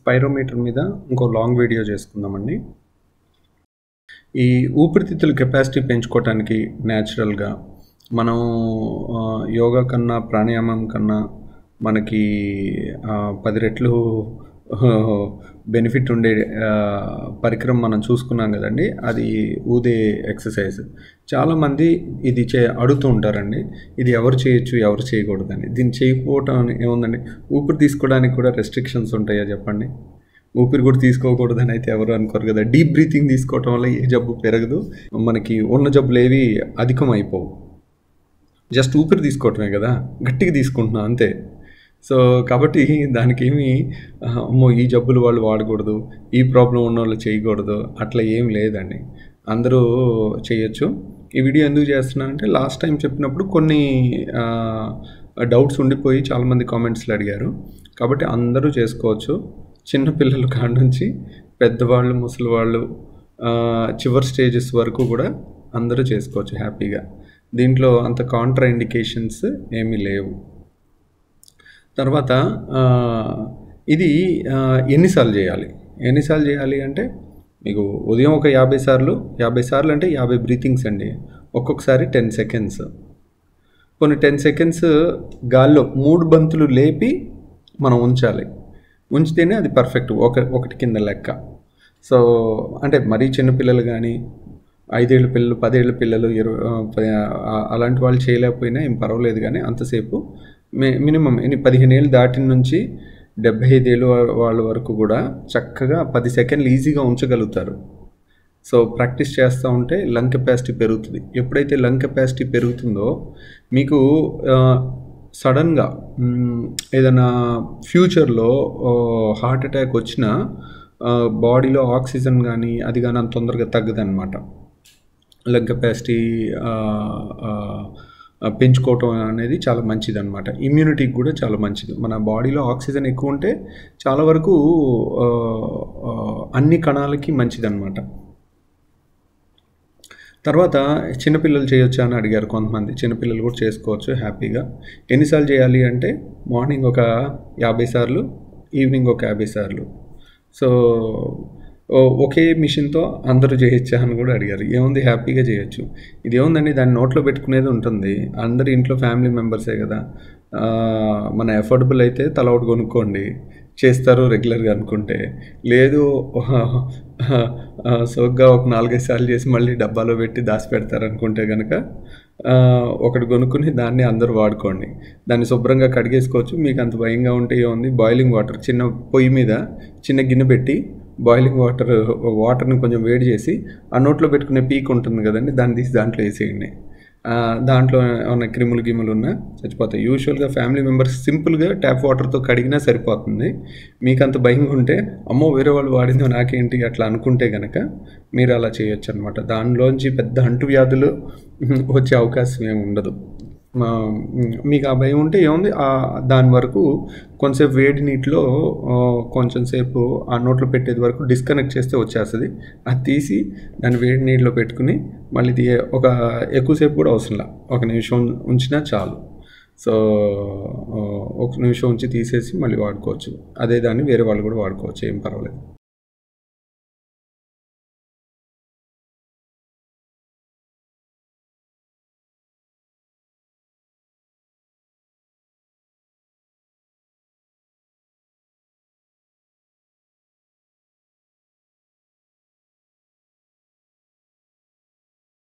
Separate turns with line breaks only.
spirometer మీద ఇంకో long video చేసుకుందామండి ఈ ఊపిరితిత్తుల కెపాసిటీ పెంచుకోవటానికి న్యాచురల్గా మనం ఆ, యోగా కన్నా ప్రాణాయామం కన్నా మనకి ఆ, పది రెట్లు బెనిఫిట్ ఉండే ఆ, పరికరం మనం చూసుకున్నాం కదండి అది ఊదే ఎక్సర్సైజ్ చాలామంది ఇది చే అడుగుతూ ఉంటారండి ఇది ఎవరు చేయొచ్చు ఎవరు చేయకూడదని దీన్ని చేయకపోవటం ఏముందండి ఊపిరి తీసుకోవడానికి కూడా రెస్ట్రిక్షన్స్ ఉంటాయా చెప్పండి ఊపిరి కూడా తీసుకోకూడదని అయితే ఎవరు అనుకోరు కదా డీప్ బ్రీతింగ్ తీసుకోవటం వల్ల ఏ జబ్బు పెరగదు మనకి ఉన్న జబ్బులు ఏవి అధికం అయిపోవు జస్ట్ ఊపిరి తీసుకోవటమే కదా గట్టిగా తీసుకుంటున్నాం అంతే సో కాబట్టి దానికి ఏమి ఆ, అమ్మో ఈ జబ్బులు వాళ్ళు వాడకూడదు ఈ ప్రాబ్లం ఉన్న వాళ్ళు చేయకూడదు అట్లా ఏం లేదండి అందరూ చేయొచ్చు ఈ వీడియో ఎందుకు చేస్తున్నానంటే లాస్ట్ టైం చెప్పినప్పుడు కొన్ని డౌట్స్ ఉండిపోయి చాలామంది కామెంట్స్లో అడిగారు కాబట్టి అందరూ చేసుకోవచ్చు చిన్న పిల్లల కాడ నుంచి పెద్దవాళ్ళు ముసలి వాళ్ళు ఆ, చివరి స్టేజెస్ వరకు కూడా అందరూ చేసుకోవచ్చు హ్యాపీగా దీంట్లో అంత కాంట్రా ఇండికేషన్స్ ఏమీ లేవు తర్వాత ఆ, ఇది ఆ, ఎన్నిసార్లు చేయాలి ఎన్నిసార్లు చేయాలి అంటే మీకు ఉదయం ఒక యాభై సార్లు యాభై సార్లు అంటే యాభై బ్రీతింగ్స్ అండి ఒక్కొక్కసారి టెన్ సెకండ్స్ కొన్ని టెన్ సెకండ్స్ గాల్లో మూడు బంతులు లేపి మనం ఉంచాలి ఉంచితేనే అది పర్ఫెక్ట్ ఒక ఒకటి కింద లెక్క సో అంటే మరీ చిన్నపిల్లలు కానీ ఐదేళ్ళ పిల్లలు పదేళ్ళ పిల్లలు ఇరవై ఆ, పది- ఆ, అలాంటి వాళ్ళు చేయలేకపోయినా ఏం పర్వాలేదు కానీ అంతసేపు మి మినిమం ఎన్ని పదిహేను ఏళ్ళు దాటిన నుంచి డెబ్బై ఐదేళ్ళు వా- వాళ్ళ వరకు కూడా చక్కగా పది సెకండ్లు ఈజీగా ఉంచగలుగుతారు సో ప్రాక్టీస్ చేస్తూ ఉంటే లంగ్ కెపాసిటీ పెరుగుతుంది ఎప్పుడైతే లంగ్ కెపాసిటీ పెరుగుతుందో మీకు సడన్గా ఏదైనా ఫ్యూచర్లో హార్ట్ అటాక్ వచ్చినా బాడీలో ఆక్సిజన్ కానీ అది కానీ అంత తొందరగా తగ్గదన్నమాట లంగ్ కెపాసిటీ పెంచుకోవటం అనేది చాలా మంచిది అనమాట ఇమ్యూనిటీకి కూడా చాలా మంచిది మన బాడీలో ఆక్సిజన్ ఎక్కువ ఉంటే చాలా వరకు ఆ, ఆ, అన్ని కణాలకి మంచిదన్నమాట తర్వాత చిన్నపిల్లలు చేయొచ్చా అని అడిగారు కొంతమంది చిన్నపిల్లలు కూడా చేసుకోవచ్చు హ్యాపీగా ఎన్నిసార్లు చేయాలి అంటే మార్నింగ్ ఒక యాభై సార్లు ఈవినింగ్ ఒక యాభై సార్లు సో ఓ- ఒకే మిషన్తో అందరూ చేయొచ్చా అని కూడా అడిగారు ఏముంది హ్యాపీగా చేయొచ్చు ఇది ఏముందండి దాన్ని నోట్లో పెట్టుకునేది ఉంటుంది అందరు ఇంట్లో ఫ్యామిలీ మెంబర్సే కదా ఆ, మన ఎఫోర్డబుల్ అయితే తల ఒకటి కొనుక్కోండి చేస్తారు రెగ్యులర్గా అనుకుంటే లేదు ఆ, సోగ్గా ఒక నాలుగైదు సార్లు చేసి మళ్ళీ డబ్బాలో పెట్టి దాచి పెడతారు అనుకుంటే కనుక ఆ, ఒకటి కొనుక్కుని దాన్ని అందరూ వాడుకోండి దాన్ని శుభ్రంగా కడిగేసుకోవచ్చు మీకు అంత భయంగా ఉంటే ఏముంది బాయిలింగ్ వాటర్ చిన్న పొయ్యి మీద చిన్న గిన్నె పెట్టి బాయిలింగ్ వాటర్ వాటర్ని కొంచెం వేడి చేసి ఆ నోట్లో పెట్టుకునే పీక్ ఉంటుంది కదండి దాన్ని తీసి దాంట్లో వేసేయండి ఆ, దాంట్లో ఏమైనా క్రిములు గిములు ఉన్నా చచ్చిపోతాయి యూజువల్గా ఫ్యామిలీ మెంబర్స్ సింపుల్గా ట్యాప్ వాటర్తో కడిగినా సరిపోతుంది మీకు అంత భయంగా ఉంటే అమ్మో వేరే వాళ్ళు వాడిందో నాకేంటి అట్లా అనుకుంటే కనుక మీరు అలా చేయొచ్చు అనమాట దానిలోంచి పెద్ద అంటువ్యాధులు ఉహు, వచ్చే అవకాశం ఏమి ఉండదు మా, ఉమ్, మీకు ఆ భయం ఉంటే ఏముంది ఆ దాని వరకు కొంచెంసేపు వేడి నీటిలో ఆ, కొంచెం సేపు ఆ నోట్లో పెట్టేది వరకు డిస్కనెక్ట్ చేస్తే వచ్చేస్తుంది అది తీసి దాన్ని వేడి నీటిలో పెట్టుకుని మళ్ళీ తీ ఒక ఎక్కువసేపు కూడా అవసరంలా ఒక నిమిషం ఉంచినా చాలు సో ఆ, ఒక నిమిషం ఉంచి తీసేసి మళ్ళీ వాడుకోవచ్చు అదే దాన్ని వేరే వాళ్ళు కూడా వాడుకోవచ్చు ఏం పర్వాలేదు